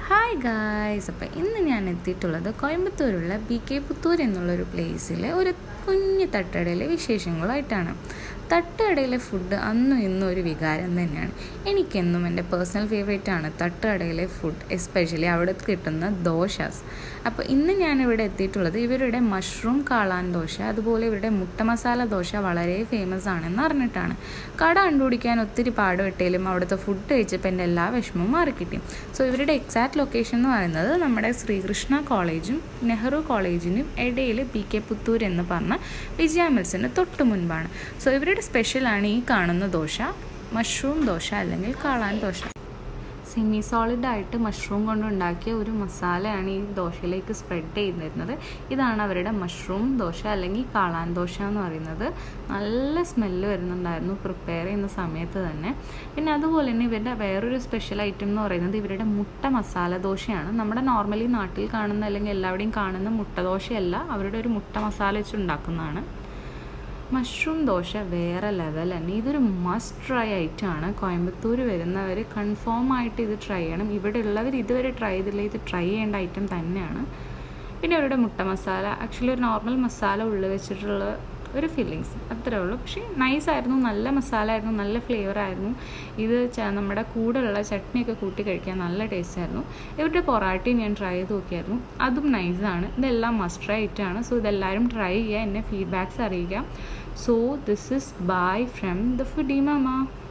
hi guys അപ്പോൾ ഇന്ന് ഞാൻ എത്തിയിട്ടുള്ളത് കോയമ്പത്തൂരുള്ള ബി കെ പുത്തൂർ എന്നുള്ളൊരു പ്ലേസിലെ ഒരു കുഞ്ഞു തട്ടുകടയിലെ വിശേഷങ്ങളായിട്ടാണ് തട്ടുകടയിലെ ഫുഡ് അന്നും ഇന്നും ഒരു വികാരം തന്നെയാണ് എനിക്കെന്നും എൻ്റെ പേഴ്സണൽ ഫേവറേറ്റ് ആണ് തട്ടുകടയിലെ ഫുഡ് എസ്പെഷ്യലി അവിടെ കിട്ടുന്ന ദോശാസ് അപ്പോൾ ഇന്ന് ഞാനിവിടെ എത്തിയിട്ടുള്ളത് ഇവരുടെ മഷ്റൂം കാളാൻ ദോശ അതുപോലെ ഇവരുടെ മുട്ട മസാല ദോശ വളരെ ഫേമസ് ആണെന്ന് അറിഞ്ഞിട്ടാണ് കട കണ്ടുപിടിക്കാൻ ഒത്തിരി പാടുപെട്ടേലും അവിടുത്തെ ഫുഡ് കഴിച്ചപ്പോൾ എൻ്റെ എല്ലാ വിഷമവും മാറിക്കിട്ടി സോ ഇവരുടെ എക്സാക്ട് ലൊക്കേഷൻ എന്ന് പറയുന്നത് നമ്മുടെ ശ്രീകൃഷ്ണ കോളേജും നെഹ്റു കോളേജിനും ഇടയിൽ പി കെ പുത്തൂർ എന്ന് പറഞ്ഞ വിജയ മിൽസിന് തൊട്ട് മുൻപാണ് സോ ഇവരുടെ സ്പെഷ്യലാണ് ഈ കാണുന്ന ദോശ മഷ്റൂം ദോശ അല്ലെങ്കിൽ കാളാൻ ദോശ സെമി സോളിഡ് ആയിട്ട് മഷ്റൂം കൊണ്ടുണ്ടാക്കിയ ഒരു മസാലയാണ് ഈ ദോശയിലേക്ക് സ്പ്രെഡ് ചെയ്തിരുന്നത് ഇതാണ് അവരുടെ മഷ്റൂം ദോശ അല്ലെങ്കിൽ കാളാൻ ദോശ എന്ന് പറയുന്നത് നല്ല സ്മെല്ല് വരുന്നുണ്ടായിരുന്നു പ്രിപ്പയർ ചെയ്യുന്ന സമയത്ത് തന്നെ പിന്നെ അതുപോലെ തന്നെ ഇവരുടെ വേറൊരു സ്പെഷ്യൽ ഐറ്റം എന്ന് പറയുന്നത് ഇവരുടെ മുട്ട മസാല ദോശയാണ് നമ്മുടെ നോർമലി നാട്ടിൽ കാണുന്ന അല്ലെങ്കിൽ എല്ലാവിടെയും കാണുന്ന മുട്ട ദോശയല്ല അവരുടെ ഒരു മുട്ട മസാല വെച്ച് ഉണ്ടാക്കുന്നതാണ് മഷ്റൂം ദോശ വേറെ ലെവൽ തന്നെ ഇതൊരു മസ്റ്റ് ട്രൈ ആയിട്ടാണ് കോയമ്പത്തൂർ വരുന്നവർ കൺഫേം ആയിട്ട് ഇത് ട്രൈ ചെയ്യണം ഇവിടെ ഉള്ളവർ ഇതുവരെ ട്രൈ ചെയ്തില്ല ഇത് ട്രൈ ചെയ്യേണ്ട ഐറ്റം തന്നെയാണ് പിന്നെ അവരുടെ മുട്ട മസാല ആക്ച്വലി ഒരു നോർമൽ മസാല ഉള്ളിൽ വെച്ചിട്ടുള്ള ഒരു ഫീലിങ്സ് അത്രേ ഉള്ളൂ പക്ഷേ നൈസായിരുന്നു നല്ല മസാല ആയിരുന്നു നല്ല ഫ്ലേവർ ആയിരുന്നു ഇത് നമ്മുടെ കൂടെയുള്ള ചട്നിയൊക്കെ കൂട്ടി കഴിക്കാൻ നല്ല ടേസ്റ്റ് ആയിരുന്നു ഇവരുടെ പൊറാട്ടയും ഞാൻ ട്രൈ ചെയ്ത് നോക്കിയായിരുന്നു അതും നൈസാണ് ഇതെല്ലാം മസ്റ്റ് ട്രൈ ആയിട്ടാണ് സോ ഇതെല്ലാവരും ട്രൈ ചെയ്യുക എന്നെ ഫീഡ്ബാക്ക്സ് അറിയിക്കുക so this is bye from the foodie mama